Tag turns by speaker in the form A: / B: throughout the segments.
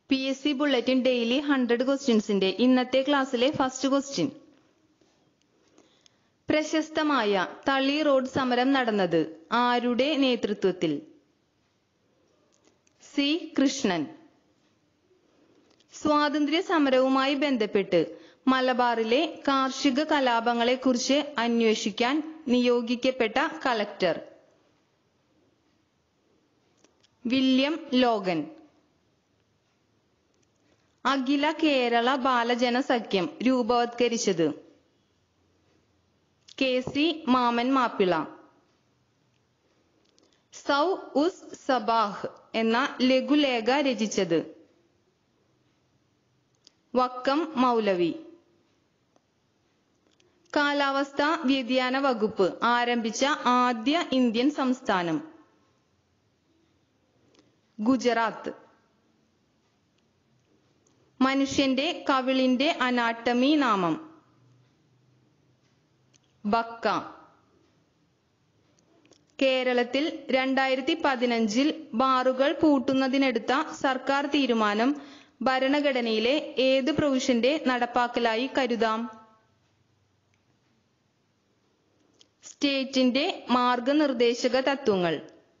A: P S C bulletin daily hundred ക്വസ്റ്റ്യൻസിന്റെ ഇന്നത്തെ ക്ലാസ്സിലെ ഫസ്റ്റ് ക്വസ്റ്റ്യൻ പ്രശസ്തമായ തളി റോഡ് സമരം നടന്നത് ആരുടെ നേതൃത്വത്തിൽ സി കൃഷ്ണൻ സ്വാതന്ത്ര്യ സമരവുമായി ബന്ധപ്പെട്ട് മലബാറിലെ കാർഷിക കലാപങ്ങളെക്കുറിച്ച് അന്വേഷിക്കാൻ നിയോഗിക്കപ്പെട്ട collector William Logan Akhila Kerala Balajana Sakhyam രൂപവത്കരിച്ചത് കെ സി മാമൻ മാപ്പിള സൗ ഉസ് സബാഹ് എന്ന ലഘുലേഖ രചിച്ചത് വക്കം മൗലവി കാലാവസ്ഥാ വ്യതിയാന വകുപ്പ് ആരംഭിച്ച ആദ്യ ഇന്ത്യൻ സംസ്ഥാനം ഗുജറാത്ത് മനുഷ്യന്റെ കവിളിന്റെ അനാട്ടമി നാമം ബക്ക കേരളത്തിൽ രണ്ടായിരത്തി പതിനഞ്ചിൽ ബാറുകൾ പൂട്ടുന്നതിനെടുത്ത സർക്കാർ തീരുമാനം ഭരണഘടനയിലെ ഏത് പ്രൊവിഷന്റെ നടപ്പാക്കലായി കരുതാം സ്റ്റേറ്റിന്റെ മാർഗനിർദ്ദേശക തത്വങ്ങൾ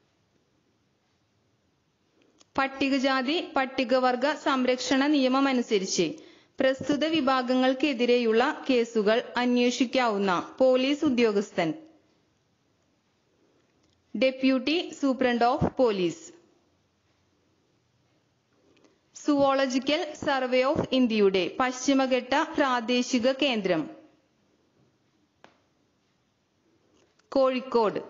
A: പട്ടികജാതി പട്ടികവർഗ സംരക്ഷണ നിയമമനുസരിച്ച് പ്രസ്തുത വിഭാഗങ്ങൾക്കെതിരെയുള്ള കേസുകൾ അന്വേഷിക്കാവുന്ന പോലീസ് ഉദ്യോഗസ്ഥൻ deputy superintendent of police zoological survey of ഇന്ത്യയുടെ പശ്ചിമഘട്ട പ്രാദേശിക കേന്ദ്രം കോഴിക്കോട്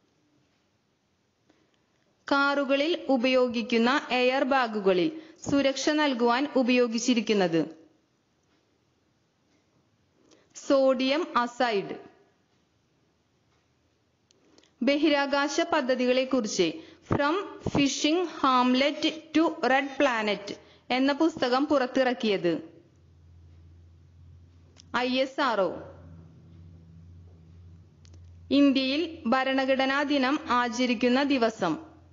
A: കാറുകളിൽ ഉപയോഗിക്കുന്ന എയർ ബാഗുകളിൽ സുരക്ഷ നൽകുവാൻ ഉപയോഗിച്ചിരിക്കുന്നത് സോഡിയം അസൈഡ് ബഹിരാകാശ പദ്ധതികളെക്കുറിച്ച് from fishing hamlet to red planet എന്ന പുസ്തകം പുറത്തിറക്കിയത് ഐ എസ് ആർഒ ഇന്ത്യയിൽ ഭരണഘടനാ ദിനം ആചരിക്കുന്ന ദിവസം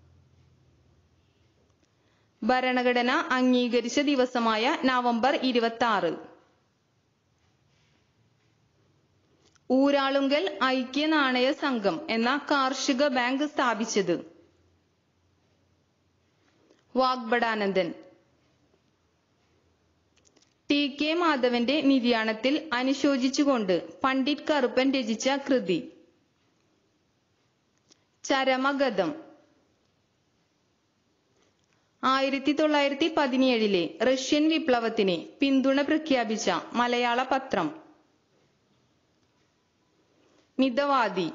A: ഭരണഘടന അംഗീകരിച്ച ദിവസമായ നവംബർ ഇരുപത്തി ആറ് ഊരാളുങ്കൽ ഐക്യ നാണയ സംഘം എന്ന കാർഷിക ബാങ്ക് സ്ഥാപിച്ചത് വാഗ്ബടാനന്ദൻ ടി കെ മാധവന്റെ നിര്യാണത്തിൽ അനുശോചിച്ചുകൊണ്ട് പണ്ഡിറ്റ് കറുപ്പൻ രചിച്ച കൃതി ചരമഗതം ആയിരത്തി തൊള്ളായിരത്തി പതിനേഴിലെ റഷ്യൻ വിപ്ലവത്തിന് പിന്തുണ പ്രഖ്യാപിച്ച മലയാള പത്രം മിതവാദി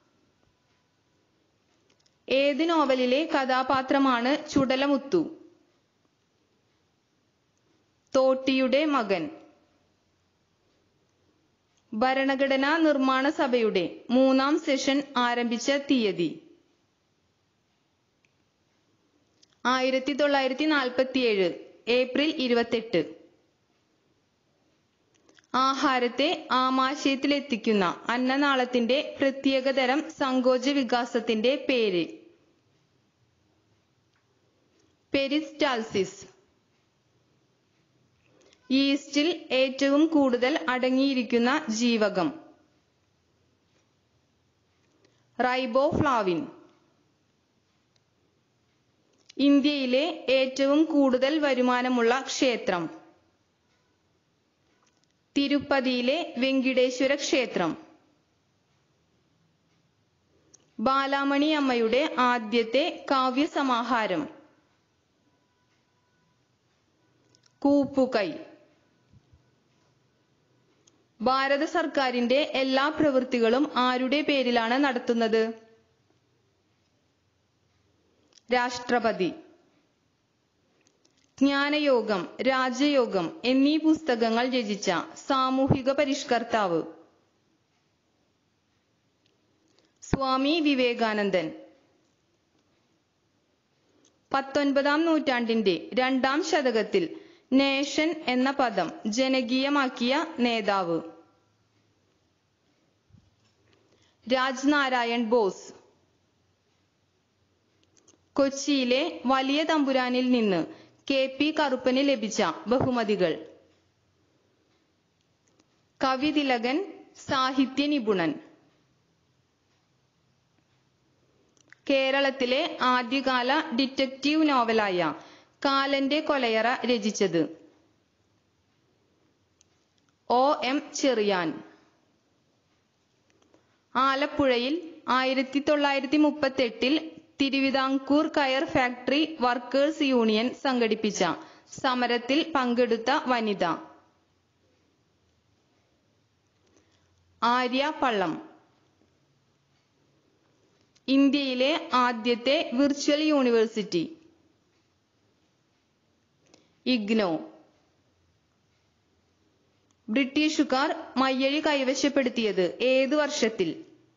A: ഏത് നോവലിലെ കഥാപാത്രമാണ് ചുടലമുത്തു തോട്ടിയുടെ മകൻ ഭരണഘടനാ നിർമ്മാണ സഭയുടെ മൂന്നാം സെഷൻ ആരംഭിച്ച തീയതി ആയിരത്തി തൊള്ളായിരത്തി നാൽപ്പത്തിയേഴ് ഏപ്രിൽ ഇരുപത്തെട്ട് ആഹാരത്തെ ആമാശയത്തിലെത്തിക്കുന്ന അന്നനാളത്തിന്റെ പ്രത്യേകതരം സങ്കോച വികാസത്തിന്റെ പേര് പെരിസ്റ്റാൾസിസ് ഈസ്റ്റിൽ ഏറ്റവും കൂടുതൽ അടങ്ങിയിരിക്കുന്ന ജീവകം റൈബോഫ്ലാവിൻ ഇന്ത്യയിലെ ഏറ്റവും കൂടുതൽ വരുമാനമുള്ള ക്ഷേത്രം തിരുപ്പതിയിലെ വെങ്കിടേശ്വര ക്ഷേത്രം ബാലാമണി അമ്മയുടെ ആദ്യത്തെ കാവ്യസമാഹാരം കൂപ്പുകൈ ഭാരത സർക്കാരിന്റെ എല്ലാ പ്രവൃത്തികളും ആരുടെ പേരിലാണ് നടത്തുന്നത് രാഷ്ട്രപതി ജ്ഞാനയോഗം രാജയോഗം എന്നീ പുസ്തകങ്ങൾ രചിച്ച സാമൂഹിക പരിഷ്കർത്താവ് സ്വാമി വിവേകാനന്ദൻ പത്തൊൻപതാം നൂറ്റാണ്ടിന്റെ രണ്ടാം ശതകത്തിൽ നേഷൻ എന്ന പദം ജനകീയമാക്കിയ നേതാവ് രാജ്നാരായൺ ബോസ് കൊച്ചിയിലെ വലിയ തമ്പുരാനിൽ നിന്ന് കെ പി കറുപ്പന് ലഭിച്ച ബഹുമതികൾ കവിതിലകൻ സാഹിത്യ നിപുണൻ കേരളത്തിലെ ആദ്യകാല ഡിറ്റക്റ്റീവ് നോവലായ കാലന്റെ കൊലയറ രചിച്ചത് ഒ എം ചെറിയാൻ ആലപ്പുഴയിൽ ആയിരത്തി തൊള്ളായിരത്തി മുപ്പത്തെട്ടിൽ തിരുവിതാംകൂർ കയർ ഫാക്ടറി വർക്കേഴ്സ് യൂണിയൻ സംഘടിപ്പിച്ച സമരത്തിൽ പങ്കെടുത്ത വനിത ആര്യ പള്ളം ഇന്ത്യയിലെ ആദ്യത്തെ വിർച്വൽ യൂണിവേഴ്സിറ്റി ഇഗ്നോ ബ്രിട്ടീഷുകാർ മയ്യഴി കൈവശപ്പെടുത്തിയത് ഏത് വർഷത്തിൽ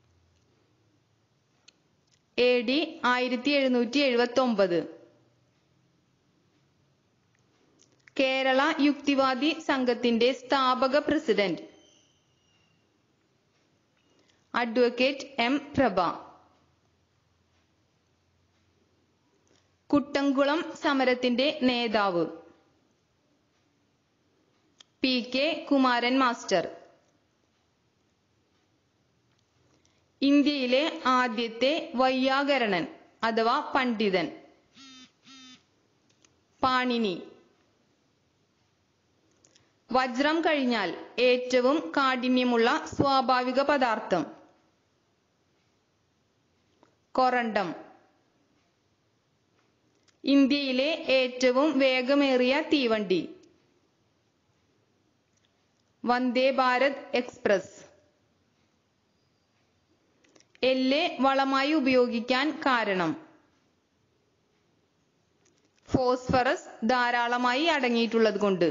A: എ ഡി ആയിരത്തി എഴുന്നൂറ്റി എഴുപത്തി ഒമ്പത് കേരള യുക്തിവാദി സംഘത്തിന്റെ സ്ഥാപക president advocate M Prabha Kuttamkulam സമരത്തിന്റെ നേതാവ് പി കെ കുമാരൻ മാസ്റ്റർ ഇന്ത്യയിലെ ആദ്യത്തെ വൈയാകരണൻ അഥവാ പണ്ഡിതൻ പാണിനി വജ്രം കഴിഞ്ഞാൽ ഏറ്റവും കാഠിന്യമുള്ള സ്വാഭാവിക പദാർത്ഥം കൊറണ്ടം ഇന്ത്യയിലെ ഏറ്റവും വേഗമേറിയ തീവണ്ടി വന്ദേ ഭാരത് എക്സ്പ്രസ് എല്ല് വളമായി ഉപയോഗിക്കാൻ കാരണം ഫോസ്ഫറസ് ധാരാളമായി അടങ്ങിയിട്ടുള്ളത് കൊണ്ട്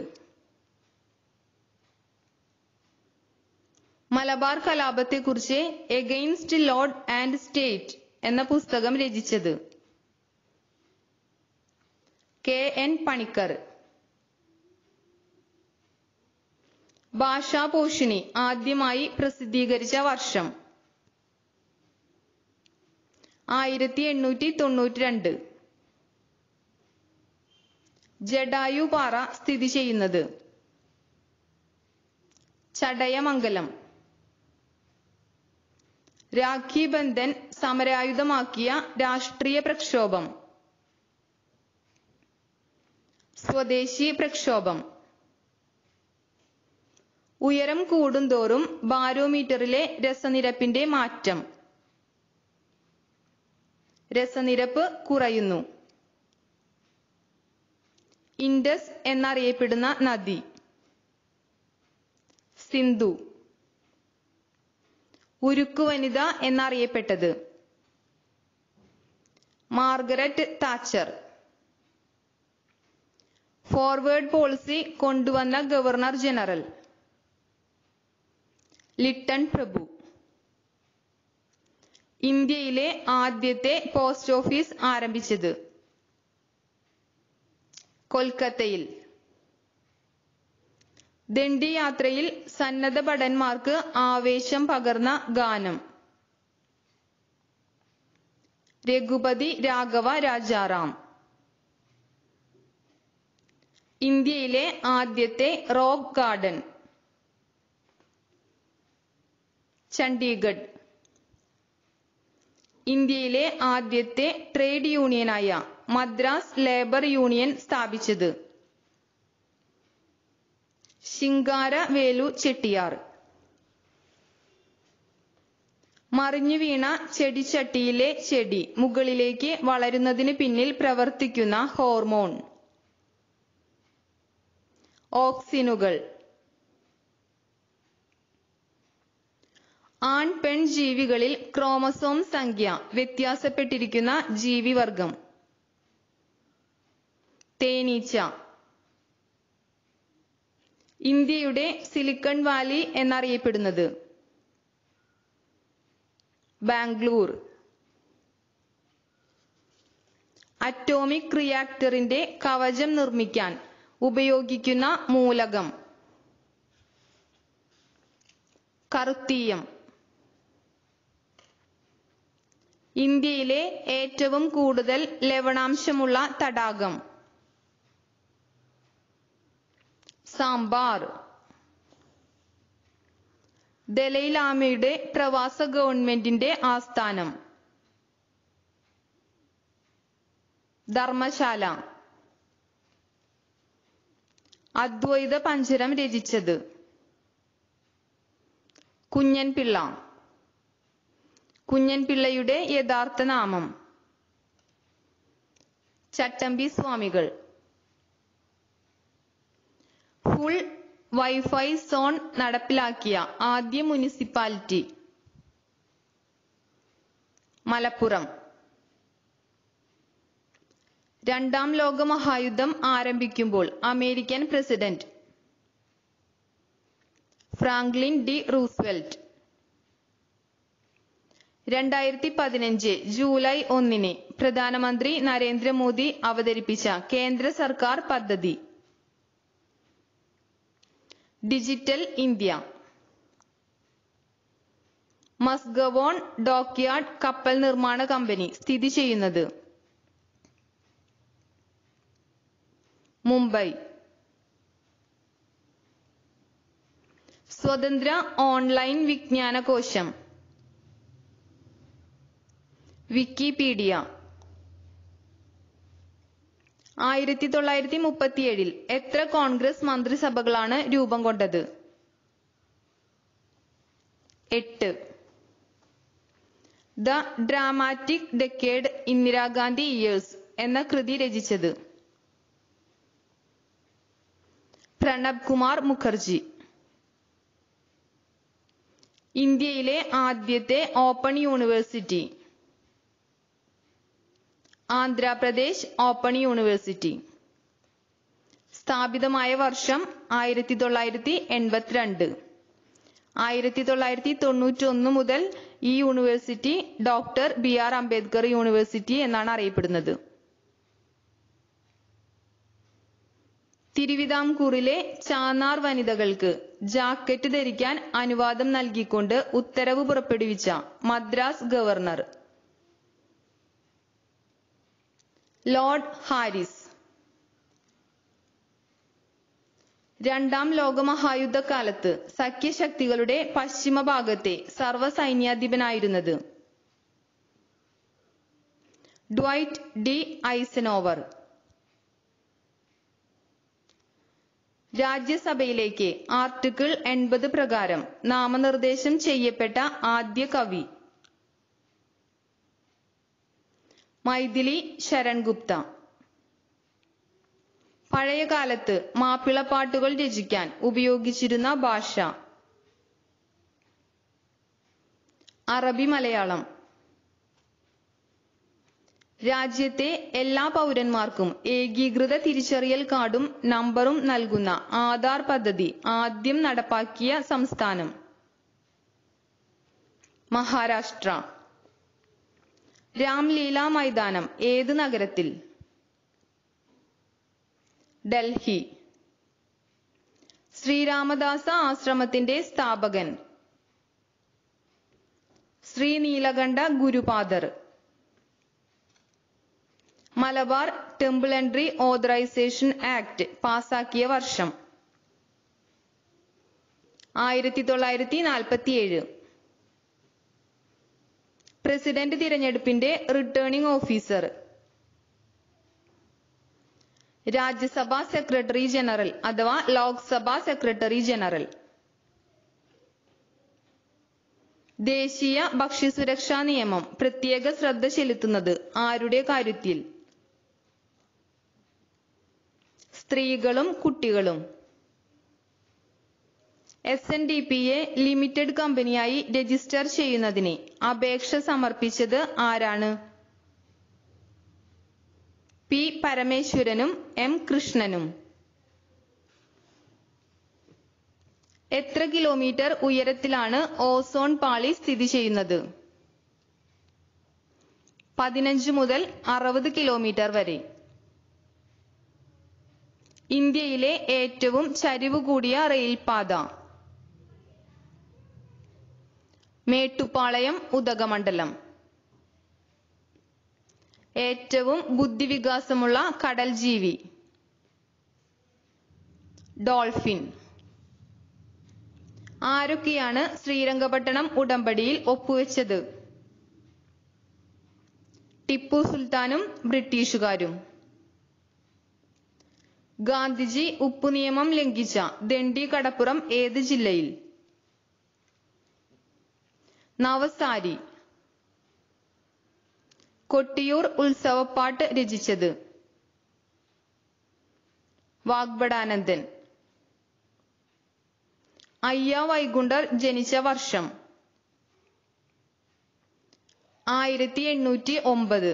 A: മലബാർ കലാപത്തെക്കുറിച്ച് എഗെയിൻസ്റ്റ് ലോർഡ് ആൻഡ് സ്റ്റേറ്റ് എന്ന പുസ്തകം രചിച്ചത് കെ എൻ പണിക്കർ ഭാഷാപോഷിണി ആദ്യമായി പ്രസിദ്ധീകരിച്ച വർഷം ആയിരത്തി എണ്ണൂറ്റി തൊണ്ണൂറ്റി രണ്ട് ജഡായു പാറ സ്ഥിതി ചെയ്യുന്നത് ചടയമംഗലം രാഖി ബന്ധൻ സമരായുധമാക്കിയ രാഷ്ട്രീയ പ്രക്ഷോഭം സ്വദേശി പ്രക്ഷോഭം ഉയരം കൂടുന്തോറും ബാരോമീറ്ററിലെ രസനിരപ്പിന്റെ മാറ്റം രസനിരപ്പ് കുറയുന്നു ഇൻഡസ് എന്നറിയപ്പെടുന്ന നദി സിന്ധു ഉരുക്കു വനിത എന്നറിയപ്പെട്ടത് മാർഗരറ്റ് താച്ചർ ഫോർവേഡ് പോളിസി കൊണ്ടുവന്ന ഗവർണർ ജനറൽ ലിട്ടൺ പ്രഭു ഇന്ത്യയിലെ ആദ്യത്തെ പോസ്റ്റ് ഓഫീസ് ആരംഭിച്ചത് കൊൽക്കത്തയിൽ ദണ്ഡി യാത്രയിൽ സന്നദ്ധ ഭടന്മാർക്ക് ആവേശം പകർന്ന ഗാനം രഘുപതി രാഘവ രാജാറാം ഇന്ത്യയിലെ ആദ്യത്തെ റോക്ക് ഗാർഡൻ ചണ്ഡീഗഡ് ഇന്ത്യയിലെ ആദ്യത്തെ ട്രേഡ് യൂണിയനായ മദ്രാസ് ലേബർ യൂണിയൻ സ്ഥാപിച്ചത് ശിങ്കാര വേലു ചെട്ടിയാർ മറിഞ്ഞു വീണ ചെടിച്ചട്ടിയിലെ ചെടി മുകളിലേക്ക് വളരുന്നതിന് പിന്നിൽ പ്രവർത്തിക്കുന്ന ഹോർമോൺ ഓക്സിനുകൾ ആൺ പെൺ ജീവികളിൽ ക്രോമസോം സംഖ്യ വ്യത്യാസപ്പെട്ടിരിക്കുന്ന ജീവിവർഗം തേനീച്ച ഇന്ത്യയുടെ സിലിക്കൺ വാലി എന്നറിയപ്പെടുന്നത് ബാംഗ്ലൂർ അറ്റോമിക് റിയാക്ടറിന്റെ കവചം നിർമ്മിക്കാൻ ഉപയോഗിക്കുന്ന മൂലകം കറുത്തീയം ഇന്ത്യയിലെ ഏറ്റവും കൂടുതൽ ലവണാംശമുള്ള തടാകം സാമ്പാർ ദലൈലാമയുടെ പ്രവാസ ഗവൺമെന്റിന്റെ ആസ്ഥാനം ധർമ്മശാല അദ്വൈത പഞ്ചരം രചിച്ചത് കുഞ്ഞൻപിള്ള കുഞ്ഞൻപിള്ളയുടെ യഥാർത്ഥ നാമം ചട്ടമ്പി സ്വാമികൾ ഫുൾ വൈഫൈ സോൺ നടപ്പിലാക്കിയ ആദ്യ മുനിസിപ്പാലിറ്റി മലപ്പുറം രണ്ടാം ലോക മഹായുദ്ധം ആരംഭിക്കുമ്പോൾ American president Franklin D Roosevelt രണ്ടായിരത്തി പതിനഞ്ച് ജൂലൈ ഒന്നിന് പ്രധാനമന്ത്രി നരേന്ദ്രമോദി അവതരിപ്പിച്ച കേന്ദ്ര സർക്കാർ പദ്ധതി ഡിജിറ്റൽ ഇന്ത്യ മസ്ഗവോൺ ഡോക്യാർഡ് കപ്പൽ നിർമ്മാണ കമ്പനി സ്ഥിതി ചെയ്യുന്നത് മുംബൈ സ്വതന്ത്ര ഓൺലൈൻ വിജ്ഞാനകോശം വിക്കിപീഡിയ ആയിരത്തി തൊള്ളായിരത്തി മുപ്പത്തിയേഴിൽ എത്ര കോൺഗ്രസ് മന്ത്രിസഭകളാണ് രൂപം കൊണ്ടത് എട്ട് the dramatic decade Indira Gandhi years എന്ന കൃതി രചിച്ചത് പ്രണബ് കുമാർ മുഖർജി ഇന്ത്യയിലെ ആദ്യത്തെ open university Andhra Pradesh open university സ്ഥാപിതമായ വർഷം ആയിരത്തി തൊള്ളായിരത്തി എൺപത്തിരണ്ട് ആയിരത്തി തൊള്ളായിരത്തി തൊണ്ണൂറ്റി ഒന്ന് മുതൽ ഈ university doctor B R Ambedkar university എന്നാണ് അറിയപ്പെടുന്നത് തിരുവിതാംകൂറിലെ ചാന്നാർ വനിതകൾക്ക് ജാക്കറ്റ് ധരിക്കാൻ അനുവാദം നൽകിക്കൊണ്ട് ഉത്തരവ് പുറപ്പെടുവിച്ച മദ്രാസ് ഗവർണർ ലോർഡ് ഹാരിസ് രണ്ടാം ലോകമഹായുദ്ധകാലത്ത് സഖ്യശക്തികളുടെ പശ്ചിമ ഭാഗത്തെ സർവ്വസൈന്യാധിപനായിരുന്നത് ഡ്വൈറ്റ് ഡി ഐസനോവർ രാജ്യസഭയിലേക്ക് ആർട്ടിക്കിൾ എൺപത് പ്രകാരം നാമനിർദ്ദേശം ചെയ്യപ്പെട്ട ആദ്യ കവി മൈഥിലി ശരൺ ഗുപ്ത പഴയകാലത്ത് മാപ്പിളപ്പാട്ടുകൾ രചിക്കാൻ ഉപയോഗിച്ചിരുന്ന ഭാഷ അറബി മലയാളം രാജ്യത്തെ എല്ലാ പൗരന്മാർക്കും ഏകീകൃത തിരിച്ചറിയൽ കാർഡും നമ്പറും നൽകുന്ന ആധാർ പദ്ധതി ആദ്യം നടപ്പാക്കിയ സംസ്ഥാനം മഹാരാഷ്ട്ര രാംലീല മൈതാനം ഏത് നഗരത്തിൽ ഡൽഹി ശ്രീരാമദാസ ആശ്രമത്തിന്റെ സ്ഥാപകൻ Sree Neelakanta Gurupadar Malabar temple entry authorisation act പാസാക്കിയ വർഷം ആയിരത്തി തൊള്ളായിരത്തി നാൽപ്പത്തിയേഴ് പ്രസിഡന്റ് തിരഞ്ഞെടുപ്പിന്റെ returning officer Rajya Sabha secretary general അഥവാ ലോക്സഭാ സെക്രട്ടറി ജനറൽ ദേശീയ ഭക്ഷ്യസുരക്ഷാ നിയമം പ്രത്യേക ശ്രദ്ധ ചെലുത്തുന്നത് ആരുടെ കാര്യത്തിൽ സ്ത്രീകളും കുട്ടികളും S N D P A limited കമ്പനിയായി രജിസ്റ്റർ ചെയ്യുന്നതിന് അപേക്ഷ സമർപ്പിച്ചത് ആരാണ് പി പരമേശ്വരനും എം കൃഷ്ണനും എത്ര കിലോമീറ്റർ ഉയരത്തിലാണ് ഓസോൺ പാളി സ്ഥിതി ചെയ്യുന്നത് പതിനഞ്ച് മുതൽ അറുപത് കിലോമീറ്റർ വരെ ഇന്ത്യയിലെ ഏറ്റവും ചരിവ് കൂടിയ റെയിൽപാത മേട്ടുപ്പാളയം ഉദകമണ്ഡലം ഏറ്റവും ബുദ്ധിവികാസമുള്ള കടൽ ജീവി ഡോൾഫിൻ ആരൊക്കെയാണ് ശ്രീരംഗപട്ടണം ഉടമ്പടിയിൽ ഒപ്പുവെച്ചത് ടിപ്പു സുൽത്താനും ബ്രിട്ടീഷുകാരും ഗാന്ധിജി ഉപ്പു നിയമം ലംഘിച്ച ദണ്ഡി കടപ്പുറം ഏത് ജില്ലയിൽ നവസാരി കൊട്ടിയൂർ ഉത്സവപ്പാട്ട് രചിച്ചത് വാഗ്ബടാനന്ദൻ അയ്യ വൈകുണ്ഠർ ജനിച്ച വർഷം ആയിരത്തി എണ്ണൂറ്റി ഒമ്പത്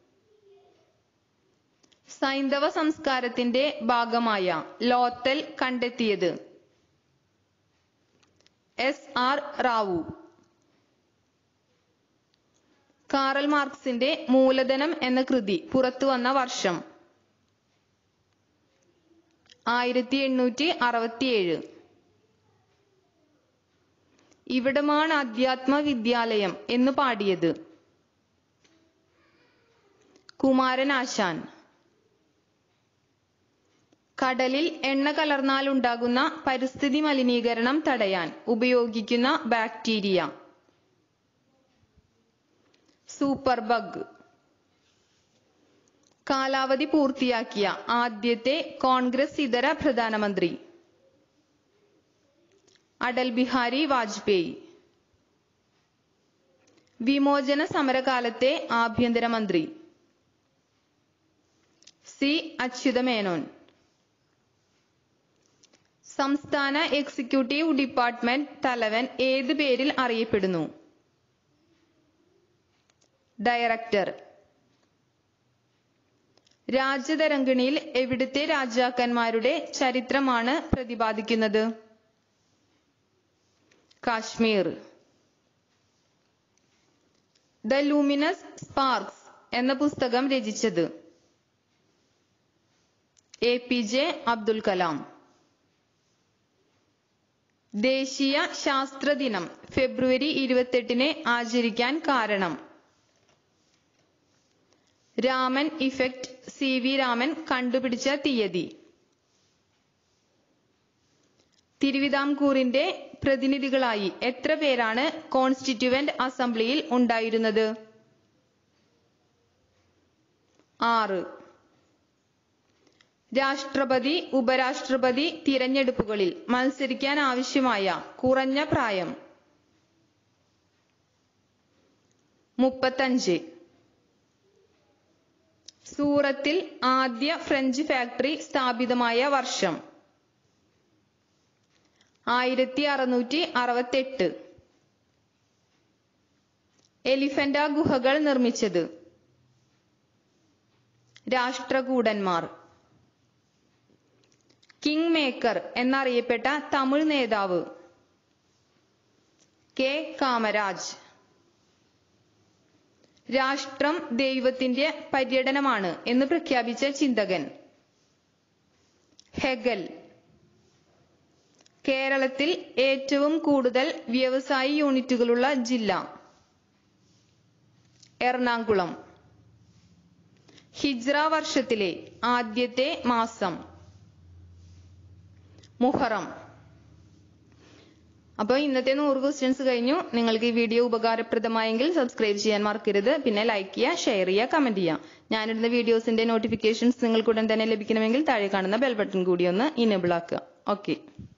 A: സൈന്ധവ സംസ്കാരത്തിന്റെ ഭാഗമായ ലോത്തൽ കണ്ടെത്തിയത് എസ് ആർ റാവു കാറൽ മാർക്സിന്റെ മൂലധനം എന്ന കൃതി പുറത്തുവന്ന വർഷം ആയിരത്തി എണ്ണൂറ്റി അറുപത്തിയേഴ് ഇവിടമാണ് അധ്യാത്മ വിദ്യാലയം എന്ന് പാടിയത് കുമാരനാശാൻ കടലിൽ എണ്ണ കലർന്നാലുണ്ടാകുന്ന പരിസ്ഥിതി മലിനീകരണം തടയാൻ ഉപയോഗിക്കുന്ന ബാക്ടീരിയ സൂപ്പർ ബഗ് കാലാവധി പൂർത്തിയാക്കിയ ആദ്യത്തെ കോൺഗ്രസ് ഇതര പ്രധാനമന്ത്രി അടൽ ബിഹാരി വാജ്പേയി വിമോചന സമരകാലത്തെ ആഭ്യന്തരമന്ത്രി സി അച്യുതമേനോൻ സംസ്ഥാന എക്സിക്യൂട്ടീവ് ഡിപ്പാർട്ട്മെന്റ് തലവൻ ഏത് പേരിൽ അറിയപ്പെടുന്നു ഡയറക്ടർ രാജതരംഗിണിയിൽ എവിടുത്തെ രാജാക്കന്മാരുടെ ചരിത്രമാണ് പ്രതിപാദിക്കുന്നത് കാശ്മീർ ദ ലൂമിനസ് സ്പാർക്സ് എന്ന പുസ്തകം രചിച്ചത് A P J Abdul Kalam ദേശീയ ശാസ്ത്ര ദിനം ഫെബ്രുവരി ഇരുപത്തെട്ടിന് ആചരിക്കാൻ കാരണം Raman effect C V Raman കണ്ടുപിടിച്ച തീയതി തിരുവിതാംകൂറിന്റെ പ്രതിനിധികളായി എത്ര പേരാണ് കോൺസ്റ്റിറ്റ്യുവന്റ് അസംബ്ലിയിൽ ഉണ്ടായിരുന്നത് ആറ് രാഷ്ട്രപതി ഉപരാഷ്ട്രപതി തിരഞ്ഞെടുപ്പുകളിൽ മത്സരിക്കാൻ ആവശ്യമായ കുറഞ്ഞ പ്രായം മുപ്പത്തഞ്ച് സൂറത്തിൽ ആദ്യ ഫ്രഞ്ച് ഫാക്ടറി സ്ഥാപിതമായ വർഷം ആയിരത്തി അറുന്നൂറ്റി അറുപത്തെട്ട് എലിഫന്റ ഗുഹകൾ നിർമ്മിച്ചത് രാഷ്ട്രകൂടന്മാർ കിങ് മേക്കർ എന്നറിയപ്പെട്ട തമിഴ് നേതാവ് കെ കാമരാജ് രാഷ്ട്രം ദൈവത്തിന്റെ പര്യടനമാണ് എന്ന് പ്രഖ്യാപിച്ച ചിന്തകൻ ഹെഗൽ കേരളത്തിൽ ഏറ്റവും കൂടുതൽ വ്യവസായ യൂണിറ്റുകളുള്ള ജില്ല എറണാകുളം ഹിജ്ര വർഷത്തിലെ ആദ്യത്തെ മാസം മുഹറം അപ്പോൾ ഇന്നത്തെ നൂറ് ക്വസ്റ്റ്യൻസ് കഴിഞ്ഞു നിങ്ങൾക്ക് ഈ വീഡിയോ ഉപകാരപ്രദമായെങ്കിൽ സബ്സ്ക്രൈബ് ചെയ്യാൻ മറക്കരുത് പിന്നെ ലൈക്ക് ചെയ്യുക ഷെയർ ചെയ്യുക കമന്റ് ചെയ്യുക ഞാനിടുന്ന വീഡിയോസിന്റെ നോട്ടിഫിക്കേഷൻസ് നിങ്ങൾക്ക് ഉടൻ തന്നെ ലഭിക്കണമെങ്കിൽ താഴെ കാണുന്ന ബെൽ ബട്ടൺ കൂടി ഒന്ന് ഇനേബിൾ ആക്കുക ഓക്കെ